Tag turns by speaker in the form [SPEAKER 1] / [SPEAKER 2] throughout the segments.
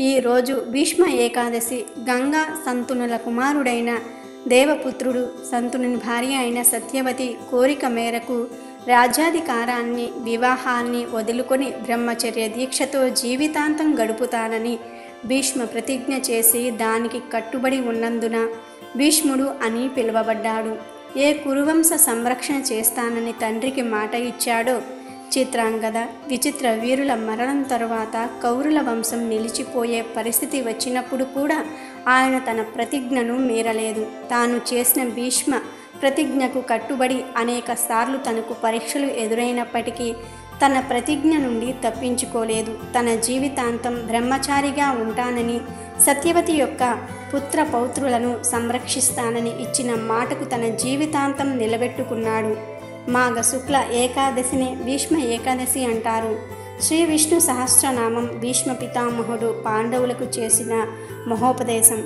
[SPEAKER 1] ఈరోజు భీష్మ ఏకాదశి గంగా సంతునుల కుమారుడైన దేవపుత్రుడు సంతునుని భార్య అయిన సత్యవతి కోరిక మేరకు రాజ్యాధికారాన్ని వివాహాన్ని వదులుకొని బ్రహ్మచర్య దీక్షతో జీవితాంతం గడుపుతానని భీష్మ ప్రతిజ్ఞ చేసి దానికి కట్టుబడి ఉన్నందున భీష్ముడు అని పిలువబడ్డాడు ఏ కురువంశ సంరక్షణ చేస్తానని తండ్రికి మాట ఇచ్చాడో చిత్రాంగద విచిత్ర వీరుల మరణం తరువాత కౌరుల వంశం నిలిచిపోయే పరిస్థితి వచ్చినప్పుడు కూడా ఆయన తన ప్రతిజ్ఞను మీరలేదు తాను చేసిన భీష్మ ప్రతిజ్ఞకు కట్టుబడి అనేక సార్లు తనకు పరీక్షలు ఎదురైనప్పటికీ తన ప్రతిజ్ఞ నుండి తప్పించుకోలేదు తన జీవితాంతం బ్రహ్మచారిగా ఉంటానని సత్యవతి యొక్క పుత్ర పౌత్రులను సంరక్షిస్తానని ఇచ్చిన మాటకు తన జీవితాంతం నిలబెట్టుకున్నాడు మాఘ శుక్ల ఏకాదశిని భీష్మ ఏకాదశి అంటారు శ్రీ విష్ణు సహస్రనామం భీష్మ పితామహుడు పాండవులకు చేసిన మహోపదేశం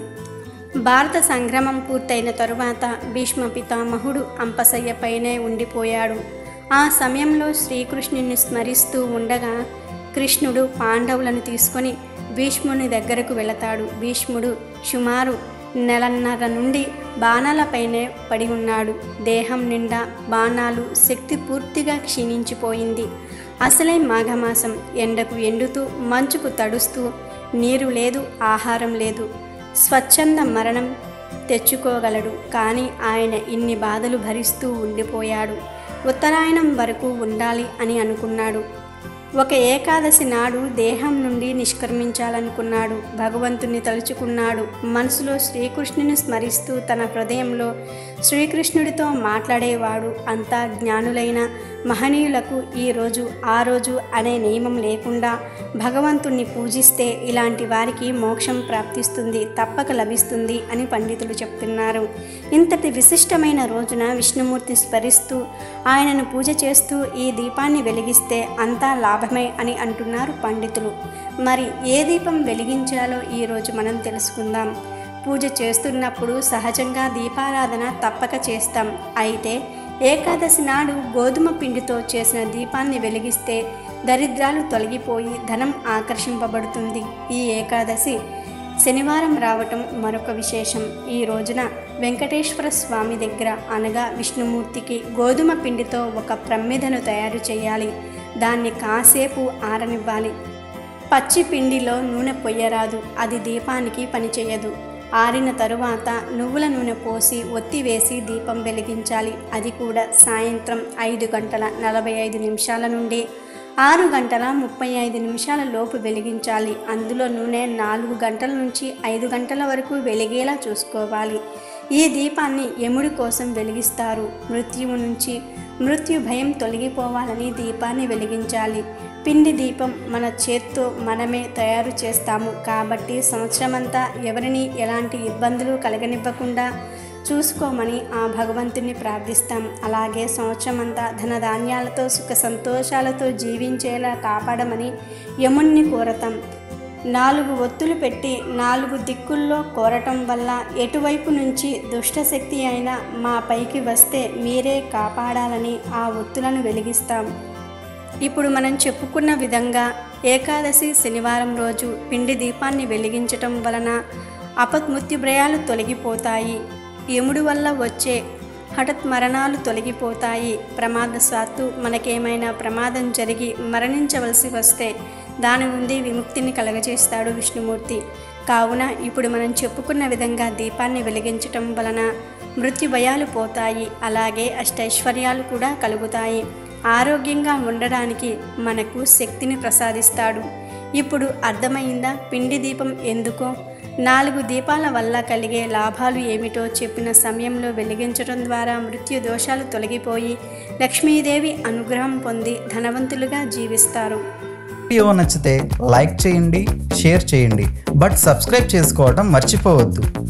[SPEAKER 1] భారత సంగ్రామం పూర్తయిన తరువాత భీష్మ పితామహుడు అంపశయ్యపైనే ఉండిపోయాడు ఆ సమయంలో శ్రీకృష్ణుని స్మరిస్తూ ఉండగా కృష్ణుడు పాండవులను తీసుకొని భీష్ముని దగ్గరకు వెళతాడు భీష్ముడు సుమారు నెలన్నర నుండి బాణాలపైనే పడి ఉన్నాడు దేహం నిండా బాణాలు శక్తి పూర్తిగా క్షీణించిపోయింది అసలే మాఘమాసం ఎండకు ఎండుతూ మంచుకు తడుస్తూ నీరు లేదు ఆహారం లేదు స్వచ్ఛంద మరణం తెచ్చుకోగలడు కానీ ఆయన ఇన్ని బాధలు భరిస్తూ ఉండిపోయాడు ఉత్తరాయణం వరకు ఉండాలి అని అనుకున్నాడు ఒక ఏకాదశి నాడు దేహం నుండి నిష్క్రమించాలనుకున్నాడు భగవంతుని తలుచుకున్నాడు మనసులో శ్రీకృష్ణుని స్మరిస్తూ తన హృదయంలో శ్రీకృష్ణుడితో మాట్లాడేవాడు అంతా జ్ఞానులైన మహనీయులకు ఈ రోజు ఆ రోజు అనే నియమం లేకుండా భగవంతుణ్ణి పూజిస్తే ఇలాంటి వారికి మోక్షం ప్రాప్తిస్తుంది తప్పక లభిస్తుంది అని పండితులు చెప్తున్నారు ఇంతటి విశిష్టమైన రోజున విష్ణుమూర్తి స్మరిస్తూ ఆయనను పూజ చేస్తూ ఈ దీపాన్ని వెలిగిస్తే అంతా లాభమే అని అంటున్నారు పండితులు మరి ఏ దీపం వెలిగించాలో ఈరోజు మనం తెలుసుకుందాం పూజ చేస్తున్నప్పుడు సహజంగా దీపారాధన తప్పక చేస్తాం అయితే ఏకాదశి నాడు గోధుమ పిండితో చేసిన దీపాన్ని వెలిగిస్తే దరిద్రాలు తొలగిపోయి ధనం ఆకర్షింపబడుతుంది ఈ ఏకాదశి శనివారం రావటం మరొక విశేషం ఈ రోజున వెంకటేశ్వర స్వామి దగ్గర అనగా విష్ణుమూర్తికి గోధుమ పిండితో ఒక ప్రమిదను తయారు చేయాలి దాన్ని కాసేపు ఆరనివ్వాలి పచ్చి పిండిలో నూనె పొయ్యరాదు అది దీపానికి పనిచేయదు ఆరిన తరువాత నువ్వుల నూనె పోసి ఒత్తి వేసి దీపం వెలిగించాలి అది కూడా సాయంత్రం ఐదు గంటల నలభై ఐదు నిమిషాల నుండి ఆరు గంటల ముప్పై ఐదు నిమిషాల లోపు వెలిగించాలి అందులో నూనె నాలుగు గంటల నుంచి ఐదు గంటల వరకు వెలిగేలా చూసుకోవాలి ఈ దీపాన్ని యముడి కోసం వెలిగిస్తారు మృత్యువు నుంచి మృత్యు భయం తొలగిపోవాలని దీపాన్ని వెలిగించాలి పిండి దీపం మన చేత్తో మనమే తయారు చేస్తాము కాబట్టి సంవత్సరమంతా ఎవరిని ఎలాంటి ఇబ్బందులు కలగనివ్వకుండా చూసుకోమని ఆ భగవంతుని ప్రార్థిస్తాం అలాగే సంవత్సరమంతా ధనధాన్యాలతో సుఖ సంతోషాలతో జీవించేలా కాపాడమని యముణ్ణి కోరతాం నాలుగు ఒత్తులు పెట్టి నాలుగు దిక్కుల్లో కోరటం వల్ల ఎటువైపు నుంచి దుష్టశక్తి అయినా మా పైకి వస్తే మీరే కాపాడాలని ఆ ఒత్తులను వెలిగిస్తాం ఇప్పుడు మనం చెప్పుకున్న విధంగా ఏకాదశి శనివారం రోజు పిండి దీపాన్ని వెలిగించటం వలన అపమృత్యుభయాలు తొలగిపోతాయి యముడి వల్ల వచ్చే హఠత్ మరణాలు తొలగిపోతాయి ప్రమాదశాత్తు మనకేమైనా ప్రమాదం జరిగి మరణించవలసి వస్తే దాని నుండి విముక్తిని కలగజేస్తాడు విష్ణుమూర్తి కావున ఇప్పుడు మనం చెప్పుకున్న విధంగా దీపాన్ని వెలిగించటం వలన మృత్యు భయాలు పోతాయి అలాగే అష్టైశ్వర్యాలు కూడా కలుగుతాయి ఆరోగ్యంగా ఉండడానికి మనకు శక్తిని ప్రసాదిస్తాడు ఇప్పుడు అర్థమైందా పిండి దీపం ఎందుకో నాలుగు దీపాల వల్ల కలిగే లాభాలు ఏమిటో చెప్పిన సమయంలో వెలిగించడం ద్వారా మృత్యు దోషాలు తొలగిపోయి లక్ష్మీదేవి అనుగ్రహం పొంది ధనవంతులుగా జీవిస్తారు
[SPEAKER 2] వీడియో నచ్చితే లైక్ చేయండి షేర్ చేయండి బట్ సబ్స్క్రైబ్ చేసుకోవడం మర్చిపోవద్దు